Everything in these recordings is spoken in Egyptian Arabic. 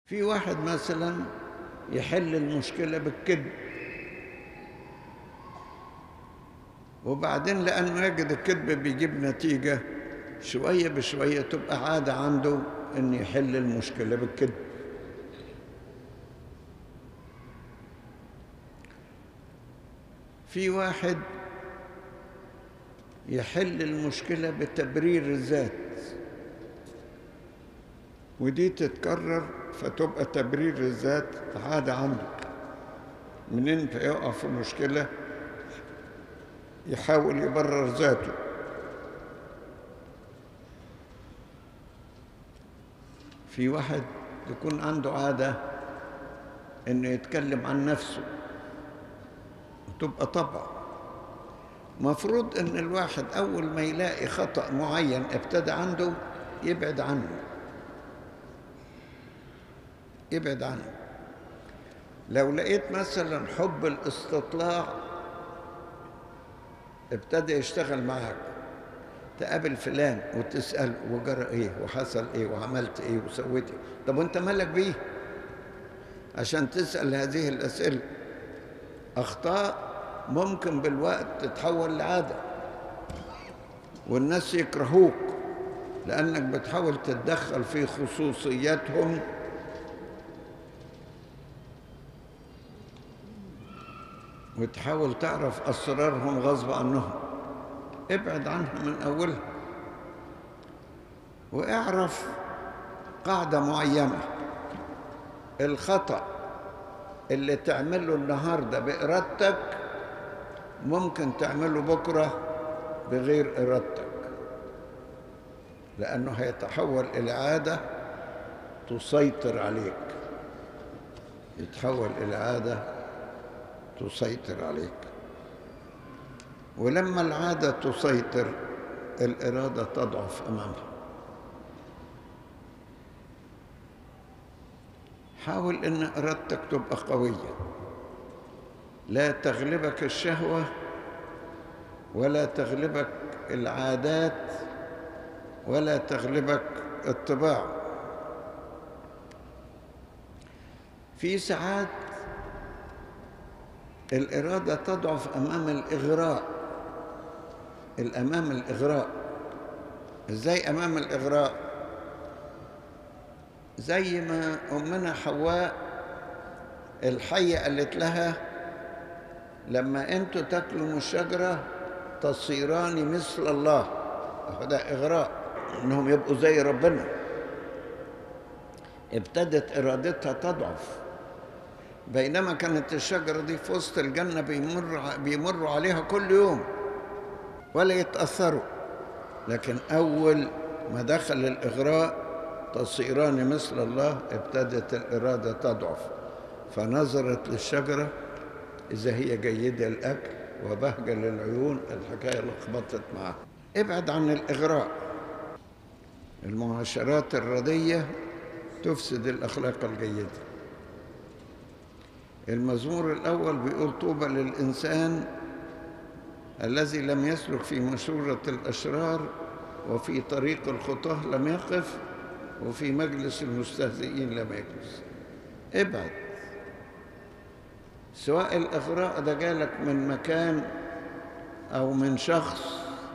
في واحد مثلا يحل المشكلة بالكذب وبعدين لأنه يجد الكذب بيجيب نتيجة شوية بشوية تبقى عادة عنده إن يحل المشكلة بالكذب في واحد يحل المشكلة بتبرير الذات ودي تتكرر فتبقى تبرير الذات عادة عنده منين يقع في مشكلة يحاول يبرر ذاته في واحد يكون عنده عادة انه يتكلم عن نفسه تبقى طبع مفروض ان الواحد اول ما يلاقي خطأ معين ابتدى عنده يبعد عنه يبعد عنه لو لقيت مثلا حب الاستطلاع ابتدى يشتغل معك تقابل فلان وتسأل وجرى ايه وحصل ايه وعملت ايه وسويت ايه طب وانت مالك بيه عشان تسأل هذه الأسئلة أخطاء ممكن بالوقت تتحول لعادة والناس يكرهوك لأنك بتحاول تتدخل في خصوصياتهم وتحاول تعرف أسرارهم غصب عنهم ابعد عنها من أولها واعرف قاعدة معينة الخطأ اللي تعمله النهاردة بإرادتك ممكن تعمله بكرة بغير إرادتك لأنه هيتحول إلى عادة تسيطر عليك يتحول إلى عادة تسيطر عليك ولما العادة تسيطر الإرادة تضعف أمامها حاول ان ارادتك تبقى قويه لا تغلبك الشهوه ولا تغلبك العادات ولا تغلبك الطباع في ساعات الاراده تضعف امام الاغراء الامام الاغراء ازاي امام الاغراء زي ما أمنا حواء الحية قالت لها لما أنتوا تاكلوا من الشجرة تصيران مثل الله ده إغراء إنهم يبقوا زي ربنا ابتدت إرادتها تضعف بينما كانت الشجرة دي في وسط الجنة بيمر بيمروا عليها كل يوم ولا يتأثروا لكن أول ما دخل الإغراء تصيران مثل الله ابتدت الإرادة تضعف فنظرت للشجرة إذا هي جيدة الأكل وبهجة للعيون الحكاية لخبطت معها ابعد عن الإغراء المعاشرات الردية تفسد الأخلاق الجيدة المزمور الأول بيقول طوبى للإنسان الذي لم يسلك في مشورة الأشرار وفي طريق الخطاه لم يقف وفي مجلس المستهزئين لم يجلس ابعد سواء الإغراء ده جالك من مكان أو من شخص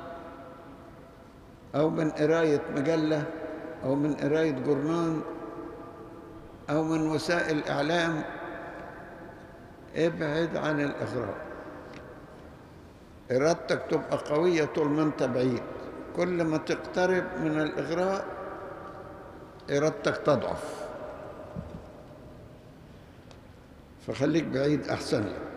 أو من قراية مجلة أو من قراية جورنان أو من وسائل إعلام ابعد عن الإغراء إرادتك تبقى قوية طول ما أنت بعيد كل ما تقترب من الإغراء إرادتك تضعف فخليك بعيد أحسن لك